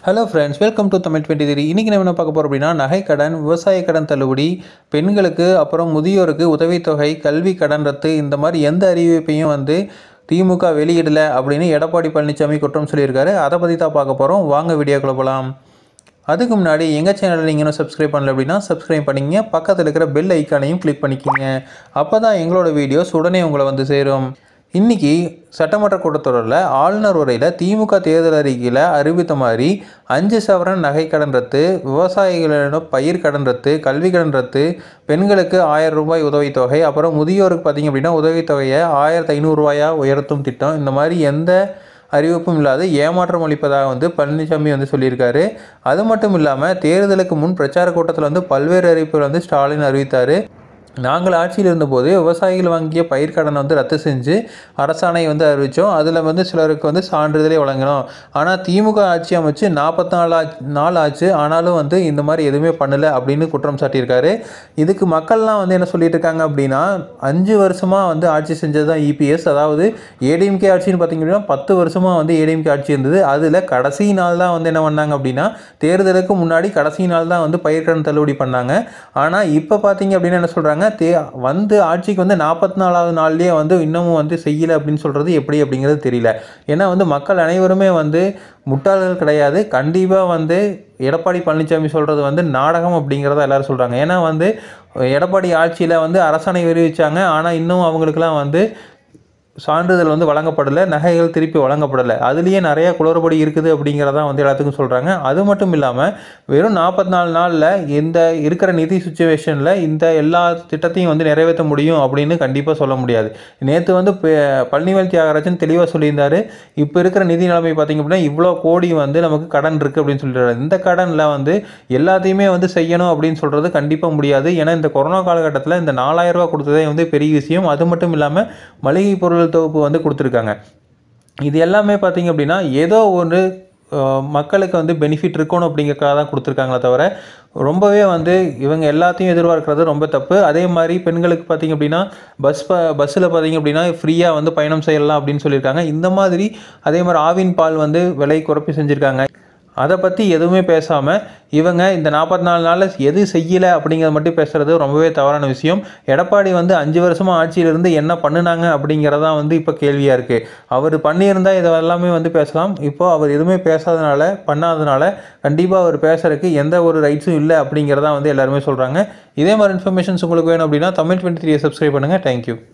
hello friends welcome to Tamil twenty three இன்றைக்கி நம்ம என்ன பார்க்க போகிறோம் அப்படின்னா நகை கடன் விவசாய கடன் தள்ளுபடி பெண்களுக்கு அப்புறம் முதியோருக்கு உதவித்தொகை கல்வி கடன் ரத்து இந்த மாதிரி எந்த அறிவிப்பையும் வந்து திமுக வெளியிடலை அப்படின்னு எடப்பாடி பழனிசாமி குற்றம் சொல்லியிருக்காரு அதை பற்றி தான் பார்க்க போகிறோம் வாங்க வீடியோக்குள்ள போகலாம் அதுக்கு முன்னாடி எங்கள் சேனலில் நீங்கள் இன்னும் சப்ஸ்கிரைப் பண்ணல அப்படின்னா சப்ஸ்கிரைப் பண்ணிங்க பக்கத்தில் இருக்கிற பெல் ஐக்கானையும் கிளிக் பண்ணிக்கிங்க அப்போ தான் எங்களோட வீடியோஸ் உடனே உங்களை வந்து சேரும் இன்னைக்கு சட்டமன்ற கூட்டத்தொடரில் ஆளுநர் உரையில் திமுக தேர்தல் அறிக்கையில் அறிவித்த மாதிரி அஞ்சு சவரன் நகை கடன் ரத்து விவசாயிகளிடம் பயிர் கடன் ரத்து கல்வி கடன் ரத்து பெண்களுக்கு ஆயிரம் ரூபாய் உதவித்தொகை அப்புறம் முதியோருக்கு பார்த்தீங்க அப்படின்னா உதவித்தொகையை ஆயிரத்தி ஐநூறுரூவாயாக உயர்த்தும் திட்டம் இந்த மாதிரி எந்த அறிவிப்பும் இல்லாத ஏமாற்றம் அளிப்பதாக வந்து பழனிசாமி வந்து சொல்லியிருக்காரு அது மட்டும் இல்லாமல் தேர்தலுக்கு முன் பிரச்சார கூட்டத்தில் வந்து பல்வேறு அறிவிப்புகள் வந்து ஸ்டாலின் அறிவித்தார் நாங்கள் ஆட்சியில் இருந்தபோது விவசாயிகள் வாங்கிய பயிர் கடனை வந்து ரத்து செஞ்சு அரசாணை வந்து அறிவித்தோம் அதில் வந்து சிலருக்கு வந்து சான்றிதழே வழங்கினோம் ஆனால் திமுக ஆட்சி அமைச்சு நாற்பத்தி நாலு நாள் ஆச்சு ஆனாலும் வந்து இந்த மாதிரி எதுவுமே பண்ணலை அப்படின்னு குற்றம் சாட்டியிருக்காரு இதுக்கு மக்கள்லாம் வந்து என்ன சொல்லிட்டு இருக்காங்க அப்படின்னா அஞ்சு வருஷமாக வந்து ஆட்சி செஞ்சது தான் இபிஎஸ் அதாவது ஏடிஎம்கே ஆட்சின்னு பார்த்தீங்க அப்படின்னா பத்து வருஷமாக வந்து ஏடிஎம்கே ஆட்சி இருந்தது அதில் கடைசி நாள் தான் வந்து என்ன பண்ணாங்க அப்படின்னா தேர்தலுக்கு முன்னாடி கடைசி நாள் தான் வந்து பயிர்க்கடன் தள்ளுபடி பண்ணாங்க ஆனால் இப்போ பார்த்தீங்க அப்படின்னா என்ன சொல்கிறாங்க தே வந்து ஆட்சிக்கு வந்து நாற்பத்தி நாலாவது நாள்லேயே வந்து இன்னமும் வந்து செய்யலை அப்படின்னு சொல்கிறது எப்படி அப்படிங்கிறது தெரியல ஏன்னா வந்து மக்கள் அனைவருமே வந்து முட்டாள்கள் கிடையாது கண்டிப்பாக வந்து எடப்பாடி பழனிசாமி சொல்கிறது வந்து நாடகம் அப்படிங்கிறத எல்லாரும் சொல்கிறாங்க ஏன்னா வந்து எடப்பாடி ஆட்சியில் வந்து அரசாணை விரிவிச்சாங்க ஆனால் இன்னும் அவங்களுக்குலாம் வந்து சான்றிதழ் வந்து வழங்கப்படலை நகைகள் திருப்பி வழங்கப்படலை அதுலேயே நிறைய குளறுபடி இருக்குது அப்படிங்கிறதான் வந்து எல்லாத்துக்கும் சொல்கிறாங்க அது மட்டும் இல்லாமல் வெறும் நாற்பத்தி நாலு நாளில் இந்த இருக்கிற நிதி சுச்சுவேஷனில் இந்த எல்லா திட்டத்தையும் வந்து நிறைவேற்ற முடியும் அப்படின்னு கண்டிப்பாக சொல்ல முடியாது நேற்று வந்து ப- பழனிவேல் தியாகராஜன் தெளிவாக சொல்லியிருந்தார் இப்போ இருக்கிற நிதி நிலைமை பார்த்திங்க அப்படின்னா இவ்வளோ கோடி வந்து நமக்கு கடன் இருக்குது அப்படின்னு சொல்லிடுறாரு இந்த கடனில் வந்து எல்லாத்தையுமே வந்து செய்யணும் அப்படின்னு சொல்கிறது கண்டிப்பாக முடியாது ஏன்னா இந்த கொரோனா காலகட்டத்தில் இந்த நாலாயிரம் ரூபாய் கொடுத்ததே வந்து பெரிய விஷயம் அது மட்டும் இல்லாமல் மளிகை பொருள் தொகுப்பு வந்து கொடுத்துருக்காங்க இது எல்லாமே பார்த்தீங்க அப்படின்னா ஏதோ ஒரு அஹ், மக்களுக்கு வந்து பெனிஃபிட் இருக்கணும் அப்படிங்கிறக்காக தான் கொடுத்துருக்காங்களே தவிர ரொம்பவே வந்து இவங்க எல்லாத்தையும் எதிர்பார்க்கறது ரொம்ப தப்பு அதே மாதிரி பெண்களுக்கு பார்த்தீங்க அப்படின்னா பஸ் ப பஸ்ஸில் பார்த்தீங்க அப்படின்னா ஃப்ரீயாக வந்து பயணம் செய்யலாம் அப்படின்னு சொல்லியிருக்காங்க இந்த மாதிரி அதே மாதிரி ஆவின் பால் வந்து விலை குறைப்பு செஞ்சுருக்காங்க அதை பற்றி எதுவுமே பேசாமல் இவங்க இந்த நாற்பத்தி நாலு நாளில் எது செய்யலை அப்படிங்கிறத மட்டும் பேசுகிறது ரொம்பவே தவறான விஷயம் எடப்பாடி வந்து அஞ்சு வருஷமாக ஆட்சியில் இருந்து என்ன பண்ணுனாங்க அப்படிங்கிறதான் வந்து இப்போ கேள்வியாக இருக்குது அவர் பண்ணியிருந்தால் இதை எல்லாமே வந்து பேசலாம் இப்போ அவர் எதுவுமே பேசாதனால பண்ணாதனால கண்டிப்பாக அவர் பேசுறதுக்கு எந்த ஒரு ரைட்ஸும் இல்லை அப்படிங்கிறதான் வந்து எல்லாருமே சொல்கிறாங்க இதே மாதிரி இன்ஃபர்மேஷன்ஸ் உங்களுக்கு வேணும் அப்படின்னா தமிழ் டுவெண்ட்டி த்ரீ சப்ஸ்கிரைப் பண்ணுங்கள் தேங்க்யூ